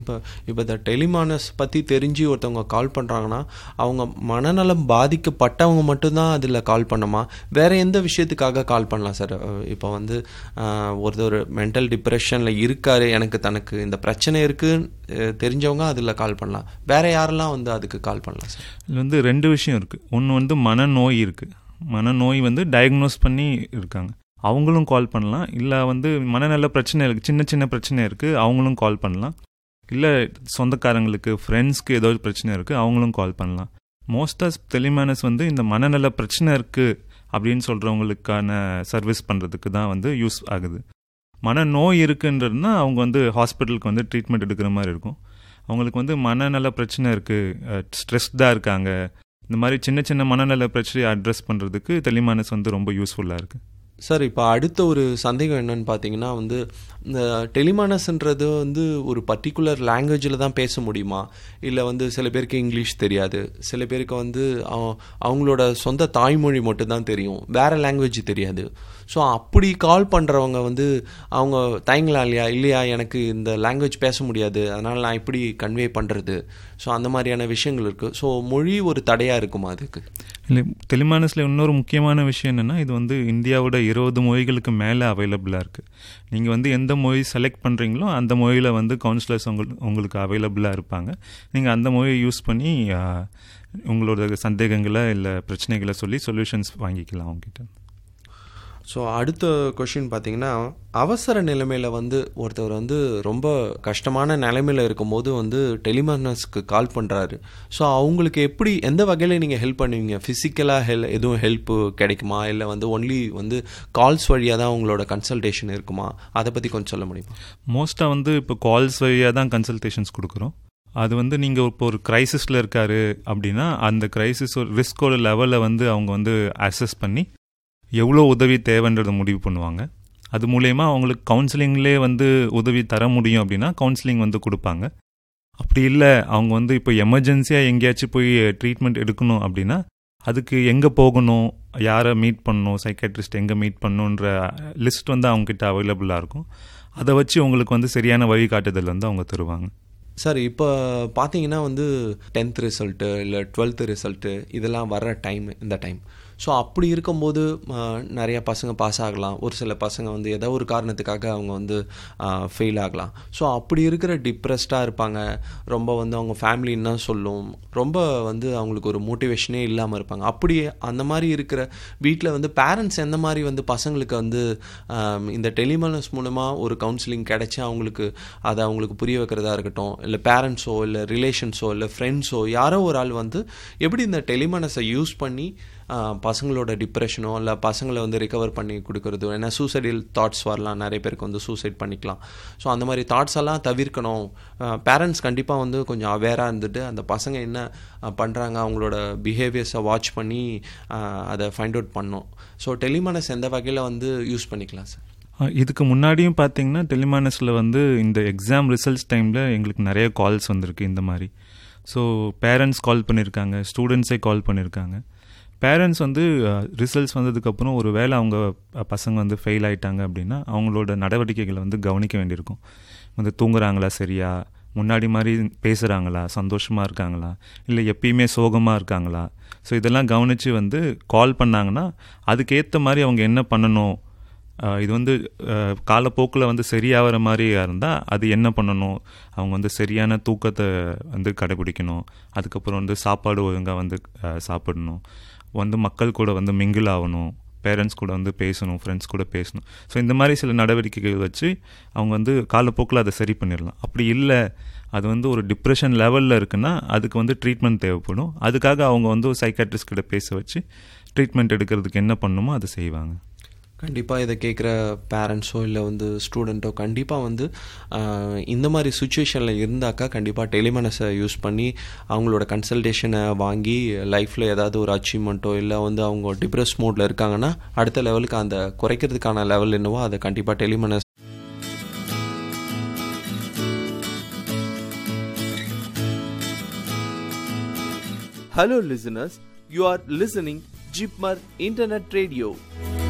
இப்போ இப்போ இந்த டெலிமானஸ் பற்றி தெரிஞ்சு ஒருத்தவங்க கால் பண்ணுறாங்கன்னா அவங்க மனநலம் பாதிக்கப்பட்டவங்க மட்டும்தான் அதில் கால் பண்ணுமா வேறு எந்த விஷயத்துக்காக கால் பண்ணலாம் சார் இப்போ வந்து ஆஹ், ஒருத்தர் மென்டல் டிப்ரெஷனில் இருக்காரு எனக்கு தனக்கு இந்த பிரச்சனை இருக்குன்னு தெரிஞ்சவங்க அதில் கால் பண்ணலாம் வேறு யாரெல்லாம் வந்து அதுக்கு கால் பண்ணலாம் சார் இதில் வந்து ரெண்டு விஷயம் இருக்குது ஒன்று வந்து மனநோய் இருக்குது மனநோய் வந்து டயக்னோஸ் பண்ணி இருக்காங்க அவங்களும் கால் பண்ணலாம் இல்லை வந்து மனநல பிரச்சனை இருக்குது சின்ன சின்ன பிரச்சனை இருக்குது அவங்களும் கால் பண்ணலாம் இல்லை சொந்தக்காரங்களுக்கு ஃப்ரெண்ட்ஸ்க்கு ஏதோ ஒரு பிரச்சனை இருக்குது அவங்களும் கால் பண்ணலாம் மோஸ்ட் ஆஃப் டெலிமேனஸ் வந்து இந்த மனநல பிரச்சனை இருக்குது அப்படின்னு சொல்கிறவங்களுக்கான சர்வீஸ் பண்ணுறதுக்கு தான் வந்து யூஸ் ஆகுது மனநோய் இருக்குன்றதுனா அவங்க வந்து ஹாஸ்பிட்டலுக்கு வந்து ட்ரீட்மெண்ட் எடுக்கிற மாதிரி இருக்கும் அவங்களுக்கு வந்து மனநல பிரச்சனை இருக்குது ஸ்ட்ரெஸ்டாக இருக்காங்க இந்த மாதிரி சின்ன சின்ன மனநல பிரச்சனையை அட்ரஸ் பண்ணுறதுக்கு டெலிமானஸ் வந்து ரொம்ப யூஸ்ஃபுல்லாக இருக்குது சார் இப்போ அடுத்த ஒரு சந்தேகம் என்னன்னு பார்த்தீங்கன்னா வந்து இந்த டெலிமானஸ்ன்றது வந்து ஒரு பர்டிகுலர் லாங்குவேஜில் தான் பேச முடியுமா இல்லை வந்து சில பேருக்கு இங்கிலீஷ் தெரியாது சில பேருக்கு வந்து அவ- அவங்களோட சொந்த தாய்மொழி மட்டும்தான் தெரியும் வேறு லாங்குவேஜ் தெரியாது ஸோ அப்படி கால் பண்ணுறவங்க வந்து அவங்க தயங்கலாம் இல்லையா இல்லையா எனக்கு இந்த லாங்குவேஜ் பேச முடியாது அதனால் நான் இப்படி கன்வே பண்ணுறது ஸோ அந்த மாதிரியான விஷயங்கள் இருக்குது ஸோ மொழி ஒரு தடையாக இருக்குமா அதுக்கு இல்லை டெலிமானஸில் இன்னொரு முக்கியமான விஷயம் என்னென்னா இது வந்து இந்தியாவோட இருபது மொழிகளுக்கு மேலே அவைலபிளாக இருக்குது நீங்கள் வந்து எந்த மொழி செலக்ட் பண்ணுறீங்களோ அந்த மொழியில் வந்து கவுன்சிலர்ஸ் உங்களுக்கு உங்களுக்கு அவைலபிளாக இருப்பாங்க நீங்கள் அந்த மொழியை யூஸ் பண்ணி ஆ, உங்களோட சந்தேகங்களை இல்லை பிரச்சனைகளை சொல்லி சொல்யூஷன்ஸ் வாங்கிக்கலாம் அவங்ககிட்ட ஸோ அடுத்த கொஷின் பார்த்தீங்கன்னா அவசர நிலைமையில் வந்து ஒருத்தவர் வந்து ரொம்ப கஷ்டமான நிலைமையில் இருக்கும்போது வந்து டெலிமானஸ்க்கு கால் பண்ணுறாரு ஸோ அவங்களுக்கு எப்படி எந்த வகையில் நீங்கள் ஹெல்ப் பண்ணுவீங்க ஃபிசிக்கலாக ஹெல் எதுவும் ஹெல்ப் கிடைக்குமா இல்லை வந்து ஒன்லி வந்து கால்ஸ் வழியாக தான் உங்களோட கன்சல்டேஷன் இருக்குமா அதை பற்றி கொஞ்சம் சொல்ல முடியுமா மோஸ்ட்டாக வந்து இப்போ கால்ஸ் வழியாக தான் கன்சல்டேஷன்ஸ் கொடுக்குறோம் அது வந்து நீங்கள் இப்போ ஒரு கிரைசிஸில் இருக்காரு அப்படின்னா அந்த கிரைசிஸ் ஒரு ரிஸ்கோட லெவலை வந்து அவங்க வந்து அசஸ் பண்ணி எவ்வளோ உதவி தேவைன்றதை முடிவு பண்ணுவாங்க அது மூலயமா அவங்களுக்கு கவுன்சிலிங்லேயே வந்து உதவி தர முடியும் அப்படின்னா கவுன்சிலிங் வந்து கொடுப்பாங்க அப்படி இல்லை அவங்க வந்து இப்போ எமர்ஜென்சியாக எங்கேயாச்சும் போய் ட்ரீட்மெண்ட் எடுக்கணும் அப்படின்னா அதுக்கு எங்கே போகணும் யாரை மீட் பண்ணணும் சைக்காட்ரிஸ்ட் எங்கே மீட் பண்ணணுன்ற லிஸ்ட் வந்து அவங்ககிட்ட அவைலபிளாக இருக்கும் அதை வச்சு உங்களுக்கு வந்து சரியான வழிகாட்டுதல் வந்து அவங்க தருவாங்க சார் இப்போ பார்த்தீங்கன்னா வந்து டென்த் ரிசல்ட்டு இல்லை டுவெல்த்து ரிசல்ட்டு இதெல்லாம் வர்ற டைம் இந்த டைம் ஸோ அப்படி இருக்கும்போது ஆஹ், நிறைய பசங்க பாஸ் ஆகலாம் ஒரு சில பசங்க வந்து ஏதோ ஒரு காரணத்துக்காக அவங்க வந்து ஃபெயில் ஆகலாம் ஸோ அப்படி இருக்கிற டிப்ரெஸ்டாக இருப்பாங்க ரொம்ப வந்து அவங்க ஃபேமிலி என்ன சொல்லும் ரொம்ப வந்து அவங்களுக்கு ஒரு மோட்டிவேஷனே இல்லாமல் இருப்பாங்க அப்படி அந்த மாதிரி இருக்கிற வீட்டில் வந்து பேரண்ட்ஸ் எந்த மாதிரி வந்து பசங்களுக்கு வந்து ஆம், இந்த டெலிமனஸ் மூலமாக ஒரு கவுன்சிலிங் கிடைச்சி அவங்களுக்கு அதை அவங்களுக்கு புரிய வைக்கிறதா இருக்கட்டும் இல்லை பேரண்ட்ஸோ இல்லை ரிலேஷன்ஸோ இல்லை ஃப்ரெண்ட்ஸோ யாரோ ஒரு ஆள் வந்து எப்படி இந்த டெலிமனஸை யூஸ் பண்ணி ஆ, பசங்களோட டிப்ரெஷனோ இல்லை பசங்களை வந்து ரிகவர் பண்ணி கொடுக்கறது ஏன்னா சூசைடல் தாட்ஸ் வரலாம் நிறைய பேருக்கு வந்து சூசைட் பண்ணிக்கலாம் ஸோ அந்த மாதிரி தாட்ஸ் எல்லாம் தவிர்க்கணும் பேரண்ட்ஸ் கண்டிப்பாக வந்து கொஞ்சம் அவேராக இருந்துட்டு அந்த பசங்க என்ன பண்ணுறாங்க அவங்களோட பிஹேவியர்ஸை வாட்ச் பண்ணி ஆ, அதை ஃபைண்ட் அவுட் பண்ணணும் ஸோ டெலிமனஸ் எந்த வகையில் வந்து யூஸ் பண்ணிக்கலாம் சார் அஹ் இதுக்கு முன்னாடியும் பார்த்தீங்கன்னா டெலிமானஸில் வந்து இந்த எக்ஸாம் ரிசல்ட்ஸ் டைமில் எங்களுக்கு நிறைய கால்ஸ் வந்திருக்கு இந்த மாதிரி ஸோ பேரண்ட்ஸ் கால் பண்ணியிருக்காங்க ஸ்டூடெண்ட்ஸே கால் பண்ணியிருக்காங்க பேரண்ட்ஸ் வந்து ரிசல்ட்ஸ் வந்ததுக்கப்புறம் ஒரு வேளை அவங்க அஹ், பசங்க வந்து ஃபெயில் ஆயிட்டாங்க அப்படின்னா அவங்களோட நடவடிக்கைகளை வந்து கவனிக்க வேண்டியிருக்கும் வந்து தூங்குறாங்களா சரியா முன்னாடி மாதிரி பேசுகிறாங்களா சந்தோஷமாக இருக்காங்களா இல்லை எப்பயுமே சோகமாக இருக்காங்களா ஸோ இதெல்லாம் கவனித்து வந்து கால் பண்ணாங்கன்னா அதுக்கேற்ற மாதிரி அவங்க என்ன பண்ணணும் ஆஹ் இது வந்து காலப்போக்கில் வந்து சரியாகிற மாதிரி இருந்தால் அது என்ன பண்ணணும் அவங்க வந்து சரியான தூக்கத்தை வந்து கடைபிடிக்கணும் அதுக்கப்புறம் வந்து சாப்பாடு ஒழுங்காக வந்து ஆஹ் சாப்பிடணும் வந்து மக்கள் கூட வந்து மிங்கிள் ஆகணும் பேரண்ட்ஸ் கூட வந்து பேசணும் ஃப்ரெண்ட்ஸ் கூட பேசணும் ஸோ இந்த மாதிரி சில நடவடிக்கைகள் வச்சு அவங்க வந்து காலப்போக்கில் அதை சரி பண்ணிடலாம் அப்படி இல்லை அது வந்து ஒரு டிப்ரெஷன் லெவலில் இருக்குன்னா அதுக்கு வந்து ட்ரீட்மெண்ட் தேவைப்படும் அதுக்காக அவங்க வந்து ஒரு சைக்காட்ரிஸ்ட் கிட்ட பேச வச்சு ட்ரீட்மெண்ட் எடுக்கிறதுக்கு என்ன பண்ணணுமோ அதை செய்வாங்க கண்டிப்பாக இதை கேட்குற பேரண்ட்ஸோ இல்லை வந்து ஸ்டூடெண்ட்டோ கண்டிப்பாக வந்து ஆஹ், இந்த மாதிரி சுச்சுவேஷனில் இருந்தாக்கா கண்டிப்பாக டெலிமனஸை யூஸ் பண்ணி அவங்களோட கன்சல்டேஷனை வாங்கி லைஃப்பில் ஏதாவது ஒரு அச்சீவ்மெண்ட்டோ இல்லை வந்து அவங்க டிப்ரெஸ் மோடில் இருக்காங்கன்னா அடுத்த லெவலுக்கு அந்த குறைக்கிறதுக்கான லெவல் என்னவோ அதை கண்டிப்பாக Tele MANAS Hello, listeners. You are listening Jeepmar Internet Radio.